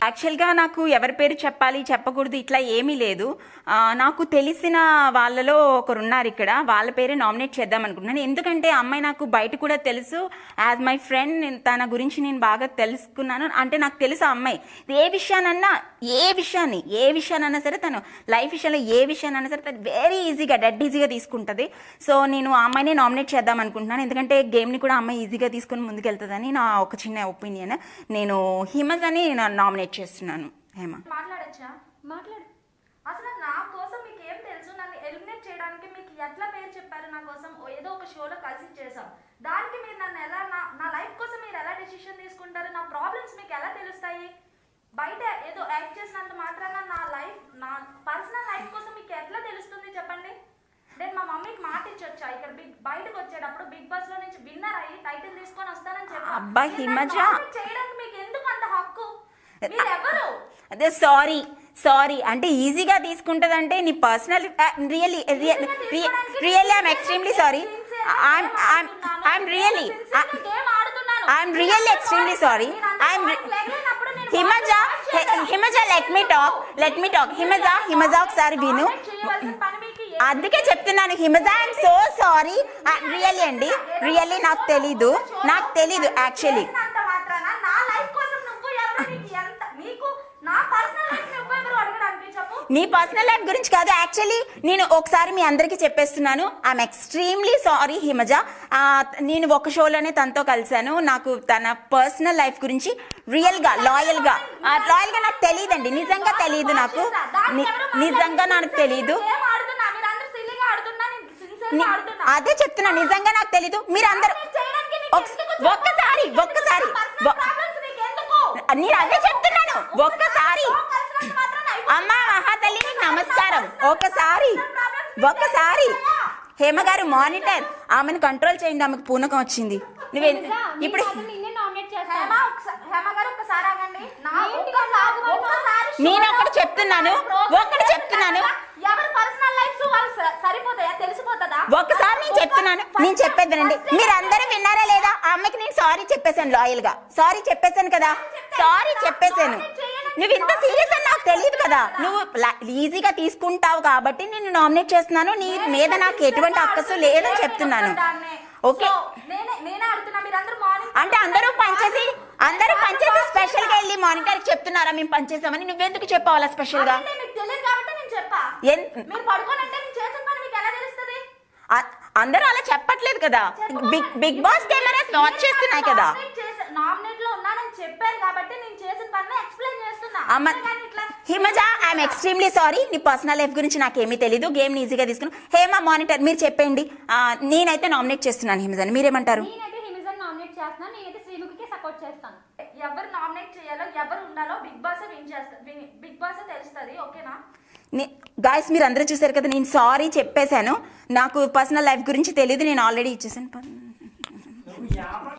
యాక్చువల్గా నాకు ఎవరి పేరు చెప్పాలి చెప్పకూడదు ఇట్లా ఏమీ లేదు ఆ, నాకు తెలిసిన వాళ్ళలో ఒకరు ఉన్నారు ఇక్కడ వాళ్ళ పేరే నామినేట్ చేద్దాం అనుకుంటున్నాను ఎందుకంటే ఆ అమ్మాయి నాకు బయట కూడా తెలుసు యాజ్ మై ఫ్రెండ్ తన గురించి నేను బాగా తెలుసుకున్నాను అంటే నాకు తెలుసు ఆ అమ్మాయి ఏ విషయానన్నా ఏ విషయాన్ని ఏ విషయానన్నా సరే తను లైఫ్ విషయంలో ఏ విషయానన్నా సరే తను వెరీ ఈజీగా డెడ్ ఈజీగా తీసుకుంటుంది సో నేను ఆ అమ్మాయిని నామినేట్ చేద్దాం అనుకుంటున్నాను ఎందుకంటే గేమ్ని కూడా ఆ అమ్మాయి ఈజీగా తీసుకుని ముందుకెళ్తుందని నా ఒక చిన్న ఒపీనియన్ నేను హిమజ్ అని నామినేట్ చేస్తున్నాను హేమ మాట్లాడచ్చా మాట్లాడు అసలు నా కోసం మీకు ఏం తెలుసు నన్ను ఎలిమినేట్ చేయడానికి మీకు ఎట్లా పేరు చెప్పారు నా కోసం ఓ ఏదో ఒక షోలో కలిసి చేసాం దానికి మీరు నన్ను ఎలా నా నా లైఫ్ కోసం మీరు ఎలా డెసిషన్ తీసుకుంటారు నా ప్రాబ్లమ్స్ మీకు ఎలా తెలుస్తాయి బయట ఏదో యాక్ట్ చేసినంత మాత్రాన నా లైఫ్ నా పర్సనల్ లైఫ్ కోసం మీకు ఎట్లా తెలుస్తుంది చెప్పండి నేను మా మమ్మీకి మాట ఇచ్చొచ్చా ఇక్కడ బిగ్ బయటకు వచ్చేటప్పుడు బిగ్ బాస్ లో నుంచి విన్నర్ అయ్యి టైటిల్ తీసుకొని వస్తానని చెప్పా అబ్బా, మీరు నన్ను హిమజ. nominate చేయడానికి మీకు ఎందుకు అంత హక్కు మీరు ఎవరు అదే సారీ సారీ అంటే ఈజీగా తీసుకుంటదంటే నీ personal really really I'm extremely sorry I'm really I'm really extremely sorry I'm Himaja Himaja let me talk let me talk Himaja Himaja ఒకసారి విను అందుకే చెప్తున్నాను Himaja I'm so sorry really అండి రియల్లీ నాకు తెలీదు నాకు తెలీదు యాక్చువల్లీ నీ పర్సనల్ లైఫ్ గురించి కాదు యాక్చువల్లీ నేను ఒకసారి మీ అందరికీ చెప్పేస్తున్నాను ఐఎమ్ ఎక్స్ట్రీమ్లీ సారీ హిమజ ఆ, నేను ఒక షోలోనే తనతో కలిశాను నాకు తన పర్సనల్ లైఫ్ గురించి రియల్ గా లాయల్ గా లాయల్ గా నాకు తెలియదండి నిజంగా తెలియదు నాకు ని- నిజంగా నాకు తెలియదు ని- అదే చెప్తున్నా నిజంగా నాకు తెలీదు మీరు అందరు ఒక్కసారి ఒక్కసారి ఒ- నేను అదే చెప్తున్నాను ఒక్కసారి అమ్మా మహాతల్లి నీకు నమస్కారం ఒకసారి ఒక్కసారి హేమ గారు మానిటర్ ఆమెను కంట్రోల్ చేయండి ఆమెకు పూనకం వచ్చింది నువ్వే ఇప్పుడు నేను ఒకటి చెప్తున్నాను ఒకటి చెప్తున్నాను ఎవరి పర్సనల్ లైఫ్ వాళ్ళు స- సరిపోతాయా తెలిసిపోతుందా ఒక్కసారి నేను చెప్తున్నాను నేను చెప్పేది వినండి మీరు అందరూ విన్నారా లేదా ఆ అమ్మాయికి నేను సారీ చెప్పేశాను లాయల్ గా సారీ చెప్పేశాను కదా సారీ చెప్పేశాను నువ్వు ఇంత సీరియస్ అని నాకు తెలియదు కదా నువ్వు లా- ఈజీగా తీసుకుంటావు కాబట్టి నేను నామినేట్ చేస్తున్నాను నీ మీద నాకు ఎటువంటి అక్కసు లేదని చెప్తున్నాను ఓకే నేనే నేనే అడుగుతున్నా మీరందరూ మార్నింగ్ అంటే అందరూ పనిచేసి అందరూ పనిచేసి స్పెషల్ గా వెళ్ళి మానిటర్ చెప్తున్నారా మేము పనిచేసామని నువ్వెందుకు చెప్పావాలా స్పెషల్ గా అదే మీకు తెలియదు కాబట్టి నేను చెప్పా ఎన్- మీరు పడుకోనంటే నేను చేసిన పని మీకు ఎలా తెలుస్తుంది అ- అందరూ అలా చెప్పట్లేదు కదా big big boss cameras watch చేస్తున్నాయి కదా నామినేట్ లో ఉన్నానని చెప్పారు కాబట్టి నేను చేసిన పని ఎక్స్ప్లెయిన్ చేస్తున్నా అమ్మ అంతేగాని ఇట్లా హిమజ ఐఎమ్ ఎక్స్ట్రీమ్లీ సారీ నీ పర్సనల్ లైఫ్ గురించి నాకేమీ తెలీదు గేమ్ ఈజీగా తీసుకుని హేమ మానిటర్ మీరు చెప్పండి ఆ, నేనైతే నామినేట్ చేస్తున్నాను హిమజని మీరేమంటారు నేనైతే హిమిజన్ నామినేట్ చేస్తున్నాను నేనైతే శ్రీముఖికి సపోర్ట్ చేస్తాను ఎవరు నామినేట్ చేయాలో ఎవరు ఉండాలో బిగ్ బాస్ విన్ చేస్తారు బిగ్ బాస్ తెలుస్తుంది ఓకేనా గాయస్ మీరు అందరూ చూసారు కదా నేను సారీ చెప్పేశాను నాకు పర్సనల్ లైఫ్ గురించి తెలియదు నేను ఆల్రెడీ ఇచ్చేసాను